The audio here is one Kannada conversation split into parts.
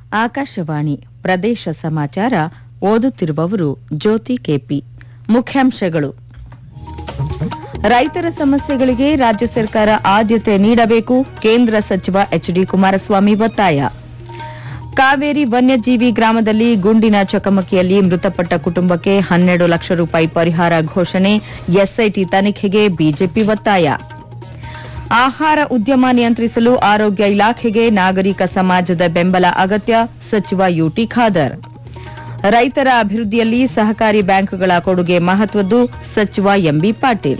ಆಕಾಶವಾಣಿ ಪ್ರದೇಶ ಸಮಾಚಾರ ಓದುತ್ತಿರುವವರು ಜ್ಯೋತಿ ಕೆಪಿ ಮುಖ್ಯಾಂಶಗಳು ರೈತರ ಸಮಸ್ಯೆಗಳಿಗೆ ರಾಜ್ಯ ಸರ್ಕಾರ ಆದ್ಯತೆ ನೀಡಬೇಕು ಕೇಂದ್ರ ಸಚಿವ ಎಚ್ಡಿ ಕುಮಾರಸ್ವಾಮಿ ಒತ್ತಾಯ ಕಾವೇರಿ ವನ್ಯಜೀವಿ ಗ್ರಾಮದಲ್ಲಿ ಗುಂಡಿನ ಚಕಮಕಿಯಲ್ಲಿ ಮೃತಪಟ್ಟ ಕುಟುಂಬಕ್ಕೆ ಹನ್ನೆರಡು ಲಕ್ಷ ರೂಪಾಯಿ ಪರಿಹಾರ ಘೋಷಣೆ ಎಸ್ಐಟಿ ತನಿಖೆಗೆ ಬಿಜೆಪಿ ಒತ್ತಾಯ ಆಹಾರ ಉದ್ಯಮ ನಿಯಂತ್ರಿಸಲು ಆರೋಗ್ಯ ಇಲಾಖೆಗೆ ನಾಗರಿಕ ಸಮಾಜದ ಬೆಂಬಲ ಅಗತ್ಯ ಸಚಿವ ಯುಟಿ ಖಾದರ್ ರೈತರ ಅಭಿವೃದ್ಧಿಯಲ್ಲಿ ಸಹಕಾರಿ ಬ್ಯಾಂಕ್ಗಳ ಕೊಡುಗೆ ಮಹತ್ವದ್ದು ಸಚಿವ ಎಂಬಿ ಪಾಟೀಲ್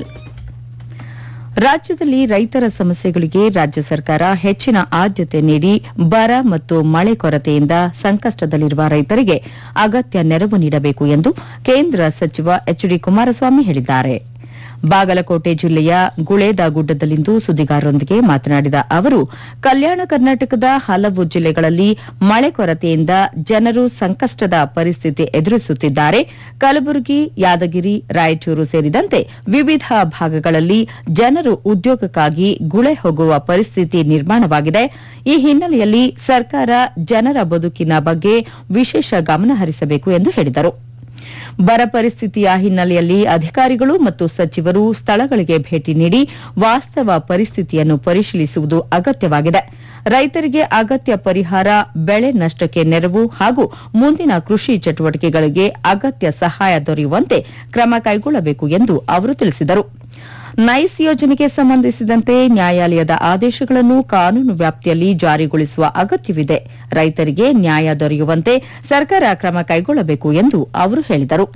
ರಾಜ್ಯದಲ್ಲಿ ರೈತರ ಸಮಸ್ಯೆಗಳಿಗೆ ರಾಜ್ಯ ಸರ್ಕಾರ ಹೆಚ್ಚಿನ ಆದ್ಯತೆ ನೀಡಿ ಬರ ಮತ್ತು ಮಳೆ ಕೊರತೆಯಿಂದ ಸಂಕಷ್ಟದಲ್ಲಿರುವ ರೈತರಿಗೆ ಅಗತ್ಯ ನೆರವು ನೀಡಬೇಕು ಎಂದು ಕೇಂದ್ರ ಸಚಿವ ಎಚ್ಡಿ ಕುಮಾರಸ್ವಾಮಿ ಹೇಳಿದ್ದಾರೆ ಬಾಗಲಕೋಟೆ ಜಿಲ್ಲೆಯ ಗುಳೇದಗುಡ್ಡದಲ್ಲಿಂದು ಸುದ್ದಿಗಾರರೊಂದಿಗೆ ಮಾತನಾಡಿದ ಅವರು ಕಲ್ಯಾಣ ಕರ್ನಾಟಕದ ಹಲವು ಜಿಲ್ಲೆಗಳಲ್ಲಿ ಮಳೆ ಕೊರತೆಯಿಂದ ಜನರು ಸಂಕಷ್ಟದ ಪರಿಸ್ಥಿತಿ ಎದುರಿಸುತ್ತಿದ್ದಾರೆ ಕಲಬುರಗಿ ಯಾದಗಿರಿ ರಾಯಚೂರು ಸೇರಿದಂತೆ ವಿವಿಧ ಭಾಗಗಳಲ್ಲಿ ಜನರು ಉದ್ಯೋಗಕ್ಕಾಗಿ ಗುಳೆ ಹೋಗುವ ಪರಿಸ್ಥಿತಿ ನಿರ್ಮಾಣವಾಗಿದೆ ಈ ಹಿನ್ನೆಲೆಯಲ್ಲಿ ಸರ್ಕಾರ ಜನರ ಬದುಕಿನ ಬಗ್ಗೆ ವಿಶೇಷ ಗಮನ ಹರಿಸಬೇಕು ಎಂದು ಹೇಳಿದರು ಬರ ಪರಿಸ್ಥಿತಿಯ ಹಿನ್ನೆಲೆಯಲ್ಲಿ ಅಧಿಕಾರಿಗಳು ಮತ್ತು ಸಚಿವರು ಸ್ಥಳಗಳಿಗೆ ಭೇಟಿ ನೀಡಿ ವಾಸ್ತವ ಪರಿಸ್ಥಿತಿಯನ್ನು ಪರಿಶೀಲಿಸುವುದು ಅಗತ್ಯವಾಗಿದೆ ರೈತರಿಗೆ ಅಗತ್ಯ ಪರಿಹಾರ ಬೆಳೆ ನಷ್ಟಕ್ಕೆ ನೆರವು ಹಾಗೂ ಮುಂದಿನ ಕೃಷಿ ಚಟುವಟಿಕೆಗಳಿಗೆ ಅಗತ್ಯ ಸಹಾಯ ದೊರೆಯುವಂತೆ ಕ್ರಮ ಕೈಗೊಳ್ಳಬೇಕು ಎಂದು ಅವರು ತಿಳಿಸಿದರು ನೈಸ್ ಯೋಜನೆಗೆ ಸಂಬಂಧಿಸಿದಂತೆ ನ್ಯಾಯಾಲಯದ ಆದೇಶಗಳನ್ನು ಕಾನೂನು ವ್ಯಾಪ್ತಿಯಲ್ಲಿ ಜಾರಿಗೊಳಿಸುವ ಅಗತ್ಯವಿದೆ ರೈತರಿಗೆ ನ್ಯಾಯ ದೊರೆಯುವಂತೆ ಸರ್ಕಾರ ಕ್ರಮ ಕೈಗೊಳ್ಳಬೇಕು ಎಂದು ಅವರು ಹೇಳಿದರು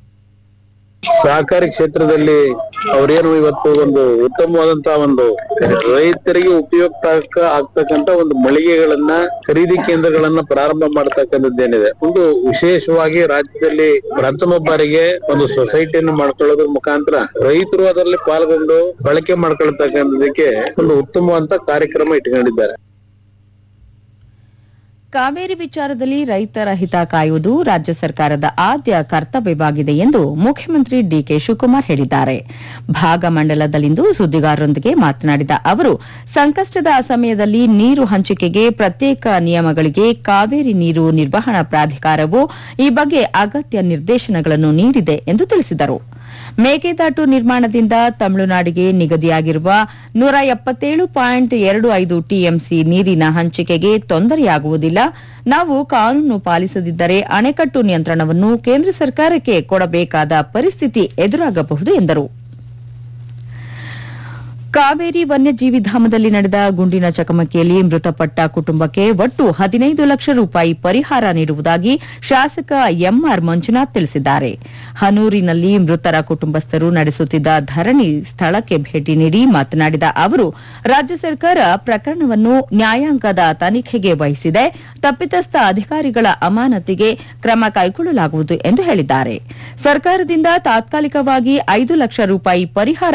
ಸಹಕಾರಿ ಕ್ಷೇತ್ರದಲ್ಲಿ ಅವ್ರೇನು ಇವತ್ತು ಒಂದು ಉತ್ತಮವಾದಂತಹ ಒಂದು ರೈತರಿಗೆ ಉಪಯುಕ್ತ ಆಗ- ಆಗ್ತಕ್ಕಂತ ಒಂದು ಮಳಿಗೆಗಳನ್ನ ಖರೀದಿ ಕೇಂದ್ರಗಳನ್ನ ಪ್ರಾರಂಭ ಮಾಡ್ತಕ್ಕಂಥದ್ದೇನಿದೆ ಒಂದು ವಿಶೇಷವಾಗಿ ರಾಜ್ಯದಲ್ಲಿ ಪ್ರಥಮ ಬಾರಿಗೆ ಒಂದು ಸೊಸೈಟಿಯನ್ನು ಮಾಡ್ಕೊಳ್ಳೋದ್ರ ಮುಖಾಂತರ ರೈತರು ಅದರಲ್ಲಿ ಪಾಲ್ಗೊಂಡು ಬಳಕೆ ಮಾಡ್ಕೊಳ್ತಕ್ಕಂಥದಕ್ಕೆ ಒಂದು ಉತ್ತಮವಾದಂತ ಕಾರ್ಯಕ್ರಮ ಇಟ್ಕೊಂಡಿದ್ದಾರೆ ಕಾವೇರಿ ವಿಚಾರದಲ್ಲಿ ರೈತರ ಹಿತ ಕಾಯುವುದು ರಾಜ್ಯ ಸರ್ಕಾರದ ಆದ್ಯ ಕರ್ತವ್ಯವಾಗಿದೆ ಎಂದು ಮುಖ್ಯಮಂತ್ರಿ ಡಿಕೆ ಶಿವಕುಮಾರ್ ಹೇಳಿದ್ದಾರೆ ಭಾಗಮಂಡಲದಲ್ಲಿಂದು ಸುದ್ದಿಗಾರರೊಂದಿಗೆ ಮಾತನಾಡಿದ ಅವರು ಸಂಕಷ್ಟದ ಸಮಯದಲ್ಲಿ ನೀರು ಹಂಚಿಕೆಗೆ ಪ್ರತ್ಯೇಕ ನಿಯಮಗಳಿಗೆ ಕಾವೇರಿ ನೀರು ನಿರ್ವಹಣಾ ಪ್ರಾಧಿಕಾರವು ಈ ಬಗ್ಗೆ ಅಗತ್ಯ ನಿರ್ದೇಶನಗಳನ್ನು ನೀಡಿದೆ ಎಂದು ತಿಳಿಸಿದರು ಮೇಕೆದಾಟು ನಿರ್ಮಾಣದಿಂದ ತಮಿಳುನಾಡಿಗೆ ನಿಗದಿಯಾಗಿರುವ ನೂರ ಎಪ್ಪತ್ತೇಳು ಪಾಯಿಂಟ್ ಎರಡು ಐದು ಟಿಎಂಸಿ ನೀರಿನ ಹಂಚಿಕೆಗೆ ತೊಂದರೆಯಾಗುವುದಿಲ್ಲ ನಾವು ಕಾನೂನು ಪಾಲಿಸದಿದ್ದರೆ ಅಣೆಕಟ್ಟು ನಿಯಂತ್ರಣವನ್ನು ಕೇಂದ್ರ ಸರ್ಕಾರಕ್ಕೆ ಕೊಡಬೇಕಾದ ಪರಿಸ್ಥಿತಿ ಎದುರಾಗಬಹುದು ಎಂದರು ಕಾವೇರಿ ವನ್ಯಜೀವಿ ಧಾಮದಲ್ಲಿ ನಡೆದ ಗುಂಡಿನ ಚಕಮಕಿಯಲ್ಲಿ ಮೃತಪಟ್ಟ ಕುಟುಂಬಕ್ಕೆ ಒಟ್ಟು ಹದಿನೈದು ಲಕ್ಷ ರೂಪಾಯಿ ಪರಿಹಾರ ನೀಡುವುದಾಗಿ ಶಾಸಕ ಎಂಆರ್ ಮಂಜುನಾಥ್ ತಿಳಿಸಿದ್ದಾರೆ ಹನೂರಿನಲ್ಲಿ ಮೃತರ ಕುಟುಂಬಸ್ಥರು ನಡೆಸುತ್ತಿದ್ದ ಧರಣಿ ಸ್ಥಳಕ್ಕೆ ಭೇಟಿ ನೀಡಿ ಮಾತನಾಡಿದ ಅವರು ರಾಜ್ಯ ಸರ್ಕಾರ ಪ್ರಕರಣವನ್ನು ನ್ಯಾಯಾಂಗದ ತನಿಖೆಗೆ ವಹಿಸಿದೆ ತಪ್ಪಿತಸ್ಥ ಅಧಿಕಾರಿಗಳ ಅಮಾನತಿಗೆ ಕ್ರಮ ಕೈಗೊಳ್ಳಲಾಗುವುದು ಎಂದು ಹೇಳಿದ್ದಾರೆ ಸರ್ಕಾರದಿಂದ ತಾತ್ಕಾಲಿಕವಾಗಿ ಐದು ಲಕ್ಷ ರೂಪಾಯಿ ಪರಿಹಾರ